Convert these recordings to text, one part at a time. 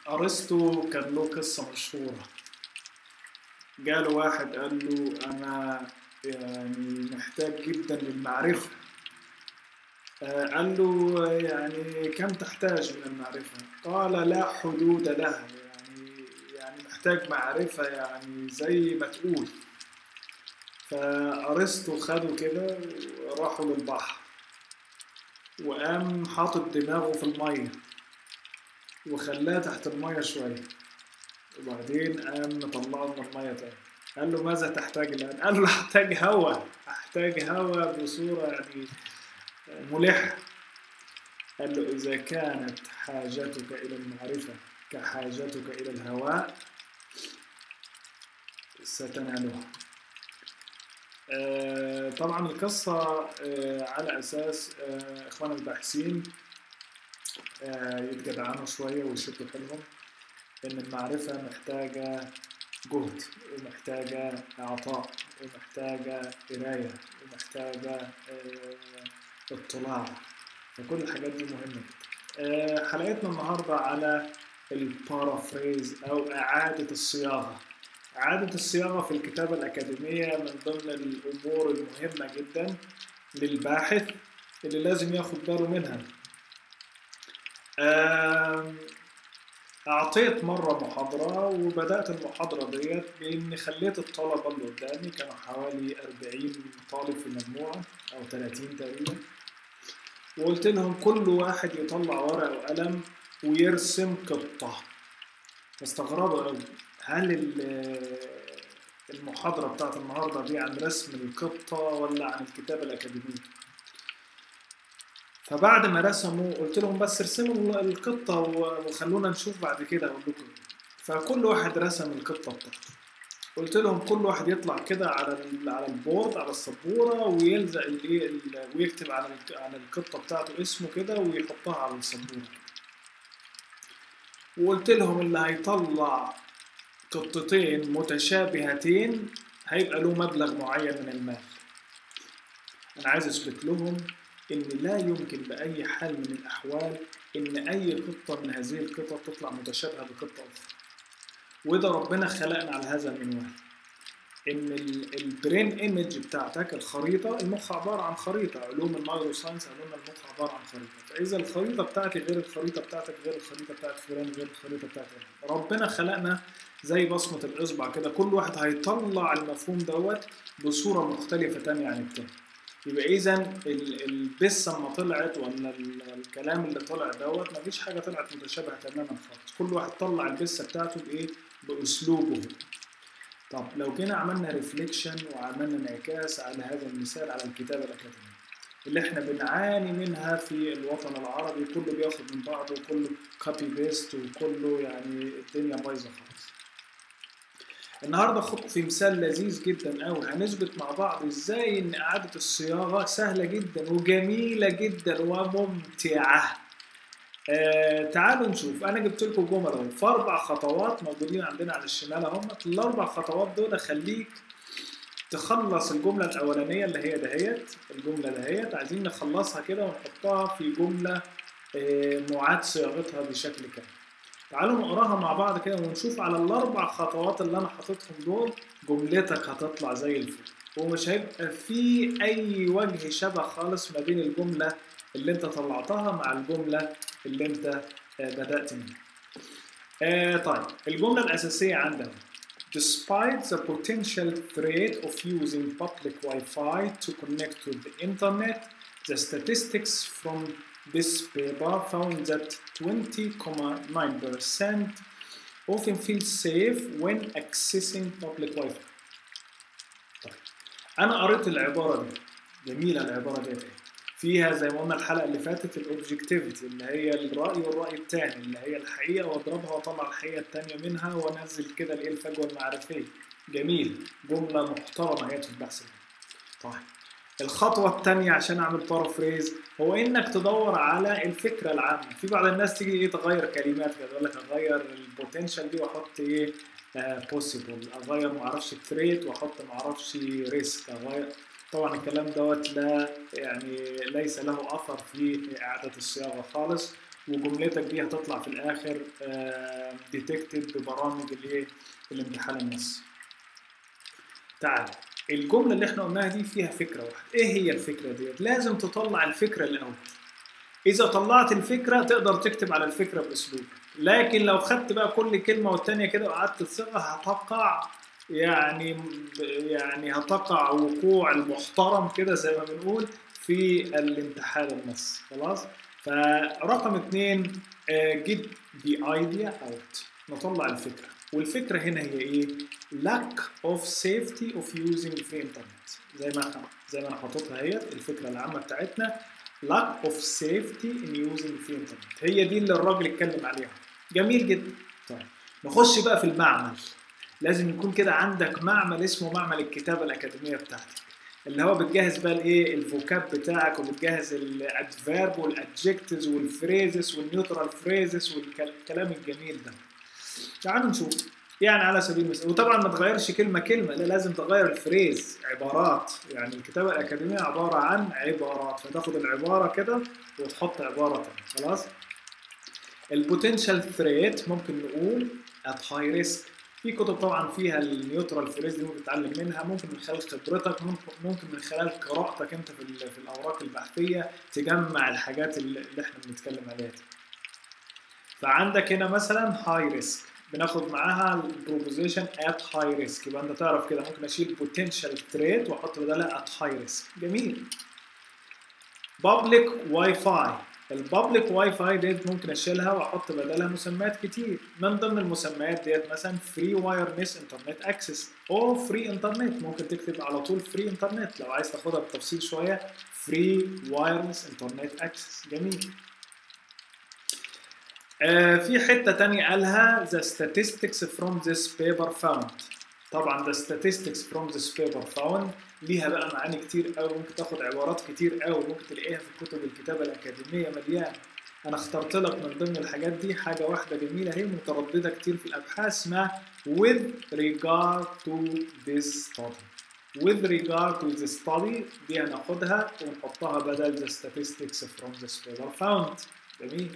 ارسطو كان له قصة مشهورة جاله واحد قال له انا يعني محتاج جدا للمعرفة آه، قال له آه، يعني كم تحتاج من المعرفة قال لا حدود لها يعني يعني محتاج معرفة يعني زي ما تقول فأرسطو خده كده وراحوا للبحر وقام حاطط دماغه في المية وخلاه تحت المية شوية وبعدين قام مطلعه من المية تاني قال له ماذا تحتاج الآن؟ قال له أحتاج هواء أحتاج هواء بصورة يعني ملحة قال له إذا كانت حاجتك إلى المعرفة كحاجتك إلى الهواء ستنالها آه، طبعا القصة آه، على أساس آه، إخوان الباحثين آه، يتجدعنوا شوية ويشدوا حيلهم إن المعرفة محتاجة جهد ومحتاجة عطاء ومحتاجة قراية ومحتاجة آه، اطلاع فكل الحاجات دي مهمة جدا آه، حلقتنا النهاردة على البارافريز أو إعادة الصياغة إعادة الصياغة في الكتابة الأكاديمية من ضمن الأمور المهمة جدا للباحث اللي لازم ياخد باله منها آم، أعطيت مرة محاضرة وبدأت المحاضرة ديت بإني خليت الطلبة اللي قدامي كانوا حوالي 40 طالب في المجموعة أو 30 تقريبا وقلت لهم كل واحد يطلع ورقة وقلم ويرسم قطة استغربوا قوي هل ال- المحاضرة بتاعت النهاردة دي عن رسم القطة ولا عن الكتابة الأكاديمية فبعد ما رسموا قلت لهم بس ارسموا القطة و- وخلونا نشوف بعد كده أقول لكم إيه. فكل واحد رسم القطة بتاعته قلت لهم كل واحد يطلع كده على ال- على البورد على السبورة ويلزق الايه ال- ويكتب على الك- على القطة بتاعته اسمه كده ويحطها على السبورة وقلت لهم اللي هيطلع قطتين متشابهتين هيبقى له مبلغ معين من المال انا عايز اثبت لهم ان لا يمكن باي حال من الاحوال ان اي قطه من هذه القطط تطلع متشابهه بقطه اخرى وده ربنا خلقنا على هذا المنوال ان ال- البرين ايمج بتاعتك الخريطه المخ عباره عن خريطه علوم النيرو ساينس علوم المخ عباره عن خريطه فاذا الخريطه بتاعتي غير الخريطه بتاعتك غير الخريطه بتاعت فلان غير الخريطه بتاعت فلان ربنا خلقنا زي بصمه الاصبع كده كل واحد هيطلع المفهوم دوت بصوره مختلفه تانية عن التاني يبقى اذا البسه اما طلعت ولا ال- الكلام اللي طلع دوت مفيش حاجه طلعت متشابهه تماما خالص كل واحد طلع البسه بتاعته بايه باسلوبه طب لو جينا عملنا ريفليكشن وعملنا انعكاس على هذا المثال على الكتابه الاكاديميه اللي احنا بنعاني منها في الوطن العربي كله بياخد من بعضه وكله كوبي بيست وكله يعني الدنيا بايظه خالص النهارده خدكم في مثال لذيذ جدا قوي هنثبت مع بعض ازاي ان اعاده الصياغه سهله جدا وجميله جدا وممتعه آه تعالوا نشوف انا جبت لكم جمل اهو في اربع خطوات موجودين عندنا على الشمال اهم الاربع خطوات دول خليك تخلص الجمله الاولانيه اللي هي دهيت الجمله دهيت عايزين نخلصها كده ونحطها في جمله آه معاد صياغتها بشكل كامل تعالوا نقراها مع بعض كده ونشوف على الاربع خطوات اللي انا حاططهم دول جملتك هتطلع زي الفل ومش هيبقى في اي وجه شبه خالص ما بين الجمله اللي انت طلعتها مع الجمله اللي انت آه، بدات منها آه طيب الجمله الاساسيه عندنا Despite the potential threat of using public Wi-Fi to connect to the internet, the statistics from this paper found that 20.9% often feel safe when accessing public Wi-Fi. طيب انا قريت العباره دي جميله العباره دي فيها زي ما قلنا الحلقه اللي فاتت الاوبجكتيفيتي اللي هي الراي والراي الثاني اللي هي الحقيقه واضربها واطلع الحقيقه الثانيه منها وانزل كده الايه الفجوه المعرفيه جميل جمله محترمه هي في البحث ده. طيب الخطوة الثانية عشان أعمل بارافريز هو إنك تدور على الفكرة العامة، في بعض الناس تيجي إيه تغير كلمات كده يقول لك أغير البوتنشال دي وأحط إيه بوسيبل، أغير معرفش ثريت وأحط معرفش ريسك، أغير طبعا الكلام دوت لا يعني ليس له أثر في إعادة الصياغة خالص وجملتك دي هتطلع في الآخر آه ديتكتد ببرامج الايه الامتحان النصي تعال الجمله اللي احنا قلناها دي فيها فكره واحده ايه هي الفكره ديت لازم تطلع الفكره الاول اذا طلعت الفكره تقدر تكتب على الفكره باسلوب لكن لو خدت بقى كل كلمه والتانيه كده وقعدت تصيغها هتقع يعني يعني هتقع وقوع المحترم كده زي ما بنقول في الامتحان النص خلاص فرقم اثنين جيب the idea out نطلع الفكره والفكره هنا هي ايه lack of safety of using free internet زي ما زي ما انا حاططها هي الفكره العامه بتاعتنا lack of safety in using free internet هي دي اللي الراجل اتكلم عليها جميل جدا طيب نخش بقى في المعمل لازم يكون كده عندك معمل اسمه معمل الكتابه الاكاديميه بتاعتك اللي هو بتجهز بقى الايه الفوكاب بتاعك وبتجهز الادفيرب والادجكتيفز والفريزز والنيوترال فريزز والكلام الجميل ده تعالوا نشوف يعني على سبيل المثال وطبعا ما تغيرش كلمه كلمه لا لازم تغير الفريز عبارات يعني الكتابه الاكاديميه عباره عن عبارات فتاخد العباره كده وتحط عباره تانية خلاص البوتنشال ثريت ممكن نقول at high risk في كتب طبعا فيها النيوترال فريز دي ممكن تتعلم منها ممكن من خلال خبرتك ممكن من خلال قراءتك انت في, في الاوراق البحثيه تجمع الحاجات اللي احنا بنتكلم عليها دي. فعندك هنا مثلا هاي ريسك بناخد معاها البروبوزيشن ات هاي ريسك يبقى انت تعرف كده ممكن اشيل بوتنشال ثريت واحط بدالها ات هاي ريسك جميل بابليك واي فاي البابليك واي فاي ديت ممكن اشيلها واحط بدلها مسميات كتير من ضمن المسميات ديت مثلا فري وايرلس انترنت اكسس او فري انترنت ممكن تكتب على طول فري انترنت لو عايز تاخدها بالتفصيل شويه فري وايرلس انترنت اكسس جميل آه في حته تانية قالها the statistics from this paper found طبعا the statistics from this paper found ليها بقى معاني كتير قوي ممكن تاخد عبارات كتير قوي ممكن تلاقيها في كتب الكتابه الاكاديميه مليان انا اخترت لك من ضمن الحاجات دي حاجه واحده جميله هي متردده كتير في الابحاث اسمها with regard to this study with regard to the study دي هناخدها ونحطها بدل the statistics from this paper found جميل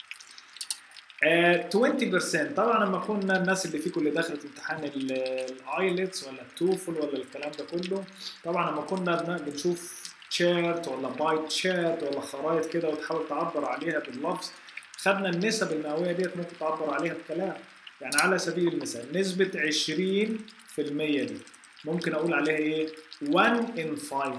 Uh, 20% طبعا لما كنا الناس اللي فيكم اللي دخلت امتحان الايلتس ولا التوفل ولا الكلام ده كله طبعا لما كنا بنشوف تشيرت ولا باي تشيرت ولا خرائط كده وتحاول تعبر عليها باللفظ خدنا النسب المئويه ديت ممكن تعبر عليها بكلام يعني على سبيل المثال نسبه 20% دي ممكن اقول عليها ايه 1 in 5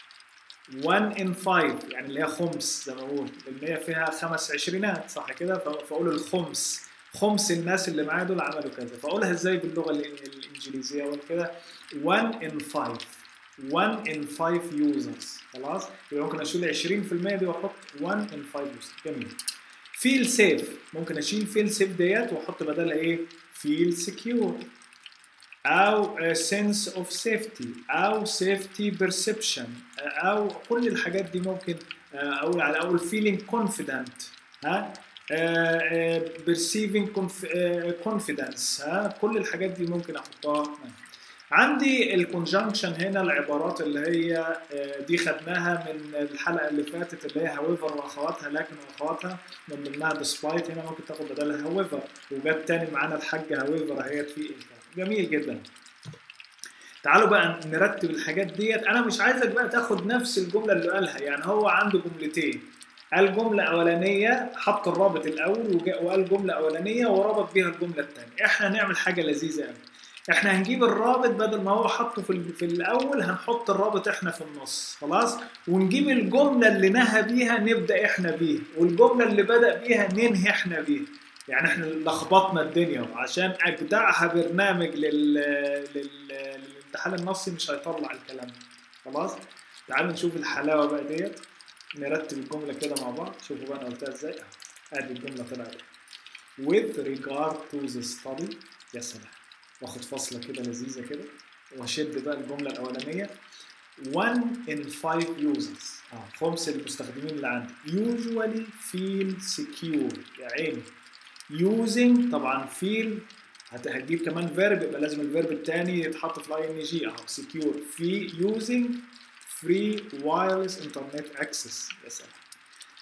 1 in 5 يعني اللي هي خمس زي ما بقول لان هي فيها خمس عشرينات صح كده فاقول الخمس خمس الناس اللي معايا دول عملوا كذا فاقولها ازاي باللغه الانجليزيه اقول كده 1 in 5 1 in 5 users خلاص يبقى ممكن اشيل 20% دي واحط 1 in 5 users جميل فيل سيف ممكن اشيل فيل سيف ديت واحط بدلها ايه فيل سكيور او sense of safety او safety perception او كل الحاجات دي ممكن اقول على اول feeling confident ها perceiving confidence ها كل الحاجات دي ممكن احطها عندي الكونجنكشن هنا العبارات اللي هي دي خدناها من الحلقه اللي فاتت اللي هي هاويفر واخواتها لكن واخواتها من ضمنها ديسبايت هنا ممكن تاخد بدلها هاويفر وجت تاني معانا الحاجه هاويفر اهيت في جميل جدا تعالوا بقى نرتب الحاجات ديت انا مش عايزك بقى تاخد نفس الجمله اللي قالها يعني هو عنده جملتين قال جملة أولانية حط الرابط الأول وقال جملة أولانية وربط بيها الجملة الثانية، إحنا هنعمل حاجة لذيذة أوي. إحنا هنجيب الرابط بدل ما هو حطه في, في الأول هنحط الرابط إحنا في النص، خلاص؟ ونجيب الجملة اللي نهى بيها نبدأ إحنا بيها، والجملة اللي بدأ بيها ننهي إحنا بيها. يعني إحنا لخبطنا الدنيا عشان أجدعها برنامج لل... لل... للامتحان النصي مش هيطلع الكلام ده، خلاص؟ تعالوا نشوف الحلاوة بقى ديت. نرتب الجملة كده مع بعض شوفوا بقى أنا قلتها إزاي أدي الجملة طلعت with regard to the study يا سلام واخد فاصلة كده لذيذة كده واشد بقى الجملة الأولانية one in five users اه خمس المستخدمين اللي عندي usually feel secure يا عيني using طبعا feel هتجيب كمان فيرب يبقى لازم الفيرب الثاني يتحط في الاي ان جي اهو secure في using free wireless internet access يا سلام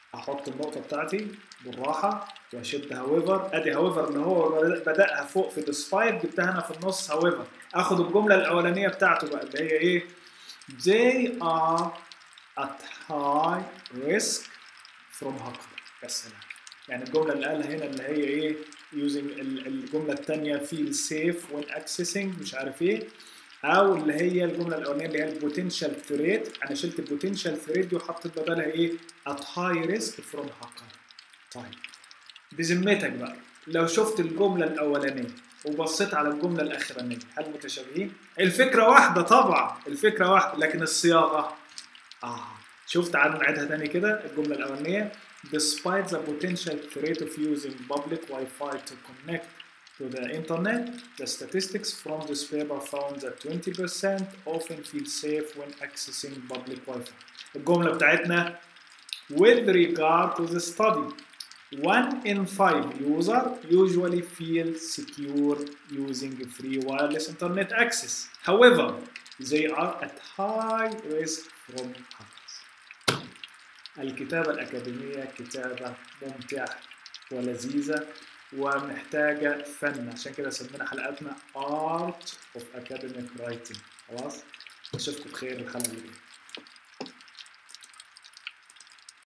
احط النقطة بتاعتي بالراحة واشد هاويفر ادي هاويفر اللي هو بدأها فوق في despite جبتها هنا في النص هاويفر اخد الجملة الأولانية بتاعته بقى اللي هي ايه؟ They are at high risk from hacker يا سلام يعني الجملة اللي قالها هنا اللي هي ايه؟ using الجملة الثانية feel safe when accessing مش عارف ايه او اللي هي الجمله الاولانيه اللي هي البوتنشال ثريت انا شلت البوتنشال ثريت دي وحطيت بدلها ايه ات هاي ريسك فروم هاكر طيب بذمتك بقى لو شفت الجمله الاولانيه وبصيت على الجمله الاخرانيه هل متشابهين الفكره واحده طبعا الفكره واحده لكن الصياغه اه شفت تعال نعيدها تاني كده الجمله الاولانيه despite the potential threat of using public Wi-Fi to connect to the internet, the statistics from this paper found that 20% often feel safe when accessing public Wi-Fi. الجملة بتاعتنا with regard to the study, one in five user usually feel secure using free wireless internet access. However, they are at high risk from hackers. الكتابة الأكاديمية كتابة ممتعة ولذيذة ومحتاجة فن عشان كده سمينا حلقاتنا Art of Academic Writing خلاص أشوفكم بخير الحلقة الجاية